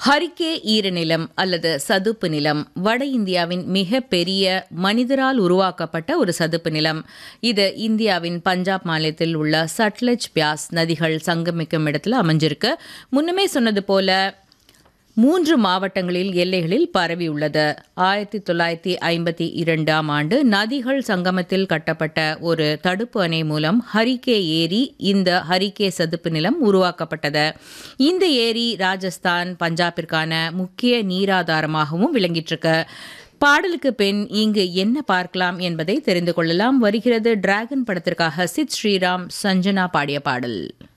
ஹரிக்கே ஈரநிலம் அல்லது சதுப்பு நிலம் வட இந்தியாவின் மிக பெரிய மனிதரால் உருவாக்கப்பட்ட ஒரு சதுப்பு நிலம் இது இந்தியாவின் பஞ்சாப் மாநிலத்தில் உள்ள சட்லஜ் பியாஸ் நதிகள் சங்கமிக்கும் இடத்துல அமைஞ்சிருக்கு முன்னமே சொன்னது போல மூன்று மாவட்டங்களில் எல்லைகளில் பரவியுள்ளது ஆயிரத்தி தொள்ளாயிரத்தி ஐம்பத்தி இரண்டாம் ஆண்டு நதிகள் சங்கமத்தில் கட்டப்பட்ட ஒரு தடுப்பு அணை மூலம் ஹரிகே ஏரி இந்த ஹரிகே சதுப்பு நிலம் உருவாக்கப்பட்டது இந்த ஏரி ராஜஸ்தான் பஞ்சாபிற்கான முக்கிய நீராதாரமாகவும் விளங்கிட்டிருக்கு பாடலுக்கு பின் இங்கு என்ன பார்க்கலாம் என்பதை தெரிந்து கொள்ளலாம் வருகிறது டிராகன் படத்திற்காக சித் ஸ்ரீராம் சஞ்சனா பாடிய பாடல்